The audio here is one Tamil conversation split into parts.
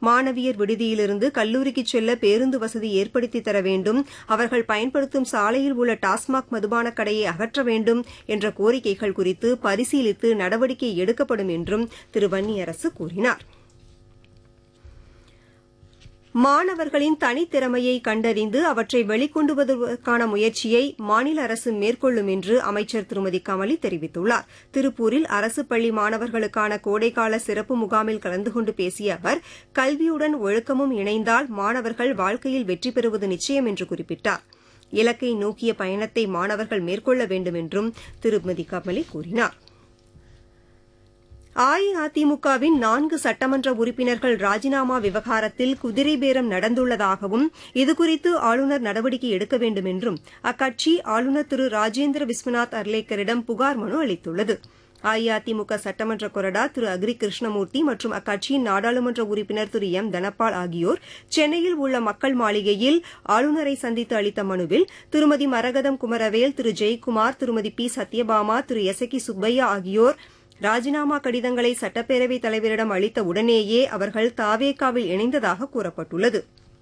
மாணவியர் விடுதியிலிருந்து கல்லூரிக்கு செல்ல பேருந்து வசதி ஏற்படுத்தி தர வேண்டும் அவர்கள் பயன்படுத்தும் சாலையில் உள்ள டாஸ்மாக் மதுபான கடையை அகற்ற வேண்டும் என்ற கோரிக்கைகள் குறித்து பரிசீலித்து நடவடிக்கை எடுக்கப்படும் என்றும் திரு வன்னியரசு கூறினாா் மாணவர்களின் தனித்திறமையை கண்டறிந்து அவற்றை வெளிக்கொண்டு வருவதற்கான முயற்சியை மாநில அரசு மேற்கொள்ளும் என்று அமைச்சர் திருமதி கமலி தெரிவித்துள்ளார் திருப்பூரில் அரசு பள்ளி மாணவர்களுக்கான கோடைக்கால சிறப்பு முகாமில் கலந்து கொண்டு பேசிய அவர் கல்வியுடன் ஒழுக்கமும் இணைந்தால் மாணவர்கள் வாழ்க்கையில் வெற்றி பெறுவது நிச்சயம் என்று குறிப்பிட்டார் இலக்கை நோக்கிய பயணத்தை மாணவர்கள் மேற்கொள்ள வேண்டும் என்றும் திருமதி கமலி கூறினாா் அஇஅதிமுகவின் நான்கு சட்டமன்ற உறுப்பினர்கள் ராஜினாமா விவகாரத்தில் குதிரை பேரம் நடந்துள்ளதாகவும் இதுகுறித்து ஆளுநர் நடவடிக்கை எடுக்க வேண்டும் என்றும் அக்கட்சி ஆளுநர் திரு ராஜேந்திர விஸ்வநாத் அர்லேக்கரிடம் புகார் மனு அளித்துள்ளது அஇஅதிமுக சட்டமன்ற கொறடா திரு அக்ரி கிருஷ்ணமூர்த்தி மற்றும் அக்கட்சியின் நாடாளுமன்ற உறுப்பினர் திரு எம் தனபால் ஆகியோர் சென்னையில் உள்ள மக்கள் மாளிகையில் ஆளுநரை சந்தித்து அளித்த மனுவில் திருமதி மரகதம் குமரவேல் திரு ஜெயக்குமார் திருமதி பி சத்யபாமா திரு எஸ் கி சுப்பையா ஆகியோர் ராஜினாமா கடிதங்களை சட்டப்பேரவைத் தலைவரிடம் அளித்த உடனேயே அவர்கள் தாவேகாவில் இணைந்ததாக கூறப்பட்டுள்ளது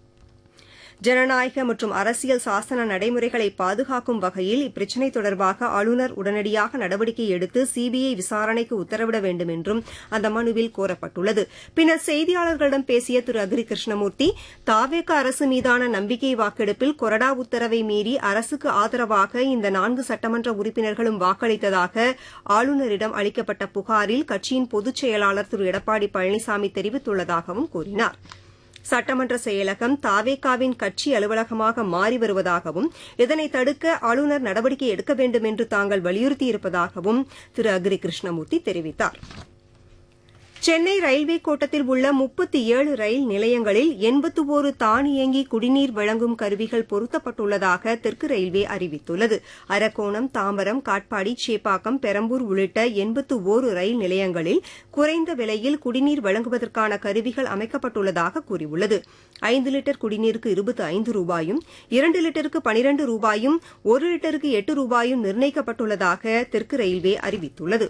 ஜனநாயக மற்றும் அரசியல் சாசன நடைமுறைகளை பாதுகாக்கும் வகையில் இப்பிரச்சினை தொடர்பாக ஆளுநர் உடனடியாக நடவடிக்கை எடுத்து சிபிஐ விசாரணைக்கு உத்தரவிட வேண்டும் என்றும் அந்த மனுவில் கோரப்பட்டுள்ளது பின்னர் செய்தியாளர்களிடம் பேசிய திரு அக்ரி கிருஷ்ணமூர்த்தி தாவேக அரசு மீதான நம்பிக்கை வாக்கெடுப்பில் கொறடா உத்தரவை மீறி அரசுக்கு ஆதரவாக இந்த நான்கு சட்டமன்ற உறுப்பினர்களும் வாக்களித்ததாக ஆளுநரிடம் அளிக்கப்பட்ட புகாரில் கட்சியின் பொதுச் செயலாளர் திரு எடப்பாடி பழனிசாமி தெரிவித்துள்ளதாகவும் கூறினாா் சட்டமன்ற செயலகம் தாவேகாவின் கட்சி அலுவலகமாக மாறி வருவதாகவும் இதனை தடுக்க ஆளுநர் நடவடிக்கை எடுக்க வேண்டும் என்று தாங்கள் வலியுறுத்தியிருப்பதாகவும் திரு அக்ரி கிருஷ்ணமூர்த்தி தெரிவித்தார் சென்னை ரயில்வே கோட்டத்தில் உள்ள முப்பத்தி ஏழு ரயில் நிலையங்களில் எண்பத்து ஒரு தானியங்கி குடிநீர் வழங்கும் கருவிகள் பொருத்தப்பட்டுள்ளதாக தெற்கு ரயில்வே அறிவித்துள்ளது அரக்கோணம் தாம்பரம் காட்பாடி சேப்பாக்கம் பெரம்பூர் உள்ளிட்ட எண்பத்து ஓரு ரயில் நிலையங்களில் குறைந்த விலையில் குடிநீர் வழங்குவதற்கான கருவிகள் அமைக்கப்பட்டுள்ளதாக கூறியுள்ளது ஐந்து லிட்டர் குடிநீருக்கு இருபத்து ஐந்து ரூபாயும் இரண்டு லிட்டருக்கு பனிரண்டு ரூபாயும் ஒரு லிட்டருக்கு எட்டு ரூபாயும் நிர்ணயிக்கப்பட்டுள்ளதாக தெற்கு ரயில்வே அறிவித்துள்ளது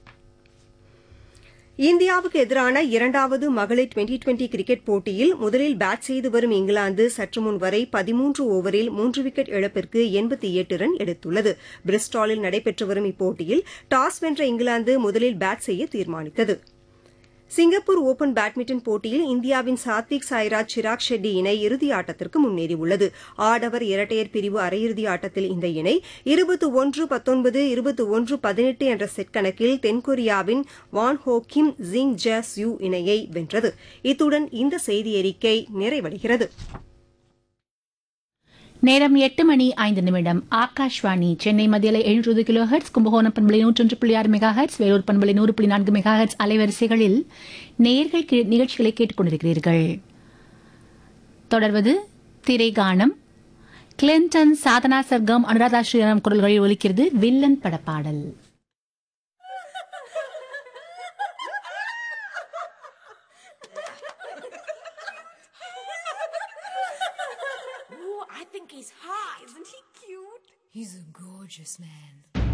இந்தியாவுக்கு எதிரான இரண்டாவது மகளிர் டுவெண்டி டுவெண்டி கிரிக்கெட் போட்டியில் முதலில் பேட் செய்து வரும் இங்கிலாந்து சற்றுமுன் வரை பதிமூன்று ஓவரில் மூன்று விக்கெட் இழப்பிற்கு எண்பத்தி எட்டு ரன் எடுத்துள்ளது பிரிஸ்டாலில் நடைபெற்று வரும் இப்போட்டியில் டாஸ் வென்ற இங்கிலாந்து முதலில் பேட் செய்ய தீர்மானித்தது சிங்கப்பூர் ஒபன் பேட்மிண்டன் போட்டியில் இந்தியாவின் சாத்விக் சாய்ராஜ் சிராக் ஷெட்டி இணை இறுதி ஆட்டத்திற்கு முன்னேறியுள்ளது ஆடவர் இரட்டையர் பிரிவு அரையிறுதி ஆட்டத்தில் இந்த இணை இருபத்து ஒன்று பத்தொன்பது இருபத்து ஒன்று பதினெட்டு என்ற செட் கணக்கில் தென்கொரியாவின் வான் ஹோ கிம் ஜிங் ஜஸ் யூ இணையை வென்றது இத்துடன் இந்த செய்தி அறிக்கை நிறைவடைகிறது நேரம் எட்டு மணி ஐந்து நிமிடம் ஆகாஷ்வாணி சென்னை மத்தியில எழுநூறு கிலோ ஹெர்ட்ஸ் கும்பகோணம் பண்பலை நூற்றொன்று புள்ளி ஆறு மெகா ஹெர்ட்ஸ் வேலூர் பண்பலை நூறு புள்ளி நான்கு மெகா ஹெர்ட்ஸ் அலைவரிசைகளில் நேர்கள் கி- நிகழ்ச்சிகளை கேட்டுக்கொண்டிருக்கிறீர்கள் தொடர்வது திரைகானம் கிளின்டன் சாதனா சர்க்கம் அனுராதா ஸ்ரீராம் குரல்களில் ஒலிக்கிறது வில்லன் படப்பாடல் Ooh, I think he's hot. Isn't he cute? He's a gorgeous man.